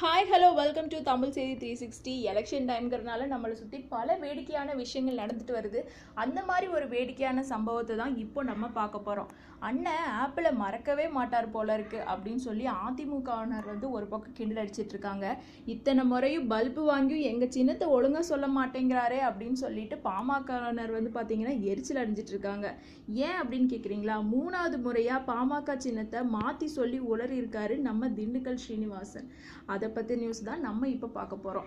hi hello welcome to Tamil செய்தி three sixty election டைம்ங்கிறதுனால நம்மளை சுற்றி பல வேடிக்கையான விஷயங்கள் நடந்துட்டு வருது அந்த மாதிரி ஒரு வேடிக்கையான சம்பவத்தை தான் இப்போ நம்ம பார்க்க போகிறோம் அண்ணன் ஆப்பிளை மறக்கவே மாட்டார் போல இருக்கு அப்படின்னு சொல்லி அதிமுகவினர் வந்து ஒரு பக்கம் கிண்டல் அடிச்சிட்டு இருக்காங்க இத்தனை முறையும் பல்பு வாங்கியும் எங்கள் சின்னத்தை ஒழுங்காக சொல்ல மாட்டேங்கிறாரே அப்படின்னு சொல்லிட்டு பாமகவினர் வந்து பார்த்தீங்கன்னா எரிச்சல் அடைஞ்சிட்டு இருக்காங்க ஏன் அப்படின்னு கேட்குறீங்களா மூணாவது முறையாக பாமக சின்னத்தை மாற்றி சொல்லி உளறி இருக்காரு நம்ம திண்டுக்கல் ஸ்ரீனிவாசன் அதை பற்றி நியூஸ் தான் நம்ம இப்போ பார்க்க போகிறோம்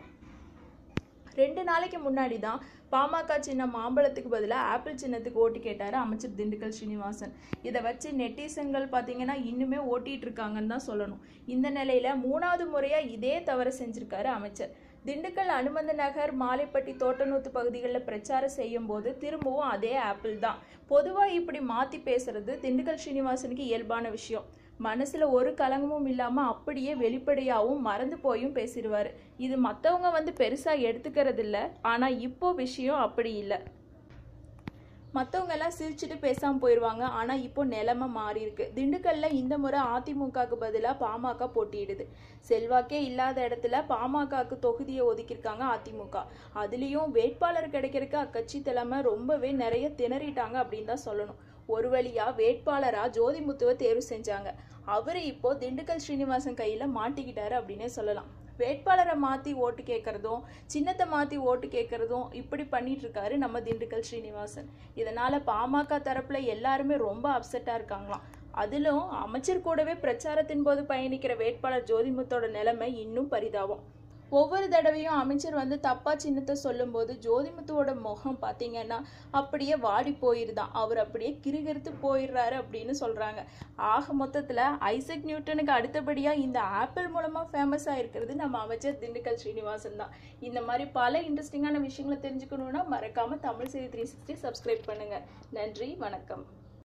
ரெண்டு நாளைக்கு முன்னாடி தான் பாமக சின்னம் மாம்பழத்துக்கு பதிலாக ஆப்பிள் சின்னத்துக்கு ஓட்டு கேட்டார் அமைச்சர் திண்டுக்கல் ஸ்ரீனிவாசன் இதை வச்சு நெட்டிசன்கள் பார்த்தீங்கன்னா இன்னுமே ஓட்டிட்டு இருக்காங்கன்னு தான் சொல்லணும் இந்த நிலையில மூணாவது முறையாக இதே தவறு செஞ்சிருக்காரு அமைச்சர் திண்டுக்கல் அனுமந்த நகர் மாலைப்பட்டி தோட்டநூத்து பகுதிகளில் பிரச்சாரம் செய்யும் போது திரும்பவும் அதே ஆப்பிள் தான் பொதுவாக இப்படி மாற்றி பேசுறது திண்டுக்கல் ஸ்ரீனிவாசனுக்கு இயல்பான விஷயம் மனசுல ஒரு கலங்கமும் இல்லாம அப்படியே வெளிப்படையாகவும் மறந்து போயும் பேசிடுவாரு இது மத்தவங்க வந்து பெருசா எடுத்துக்கிறது இல்ல ஆனா இப்போ விஷயம் அப்படி இல்லை மற்றவங்க எல்லாம் சிரிச்சுட்டு பேசாமல் போயிடுவாங்க ஆனால் இப்போ நிலைமை மாறி இருக்கு திண்டுக்கல்ல இந்த முறை அதிமுகவுக்கு பதிலாக பாமக போட்டியிடுது செல்வாக்கே இல்லாத இடத்துல பாமகவுக்கு தொகுதியை ஒதுக்கியிருக்காங்க அதிமுக அதுலேயும் வேட்பாளர் கிடைக்கிறதுக்கு அக்கட்சி தலைமை ரொம்பவே நிறைய திணறிட்டாங்க அப்படின்னு தான் சொல்லணும் ஒரு வழியா வேட்பாளரா ஜோதிமுத்துவை தேர்வு செஞ்சாங்க அவரு இப்போ திண்டுக்கல் ஸ்ரீனிவாசன் கையில மாட்டிக்கிட்டாரு அப்படின்னே சொல்லலாம் வேட்பாளரை மாற்றி ஓட்டு கேட்குறதும் சின்னத்தை மாற்றி ஓட்டு கேட்குறதும் இப்படி பண்ணிட்டு இருக்காரு நம்ம திண்டுக்கல் ஸ்ரீனிவாசன் இதனால் பாமக தரப்பில் எல்லாருமே ரொம்ப அப்செட்டாக இருக்காங்களாம் அதிலும் அமைச்சர் கூடவே பிரச்சாரத்தின் போது பயணிக்கிற வேட்பாளர் ஜோதிமுத்தோட நிலைமை இன்னும் பரிதாபம் ஒவ்வொரு தடவையும் அமைச்சர் வந்து தப்பா சின்னத்தை சொல்லும்போது ஜோதிமுத்துவோட முகம் பார்த்தீங்கன்னா அப்படியே வாடி போயிருதான் அவர் அப்படியே கிருகிருத்து போயிடுறாரு அப்படின்னு சொல்றாங்க ஆக மொத்தத்துல ஐசக் நியூட்டனுக்கு அடுத்தபடியா இந்த ஆப்பிள் மூலமா ஃபேமஸ் ஆயிருக்கிறது நம்ம அமைச்சர் திண்டுக்கல் ஸ்ரீனிவாசன் தான் இந்த மாதிரி பல இன்ட்ரெஸ்டிங்கான விஷயங்களை தெரிஞ்சுக்கணும்னா மறக்காம தமிழ் செய்தி த்ரீ சிக்ஸ்டி சப்ஸ்கிரைப் பண்ணுங்க நன்றி வணக்கம்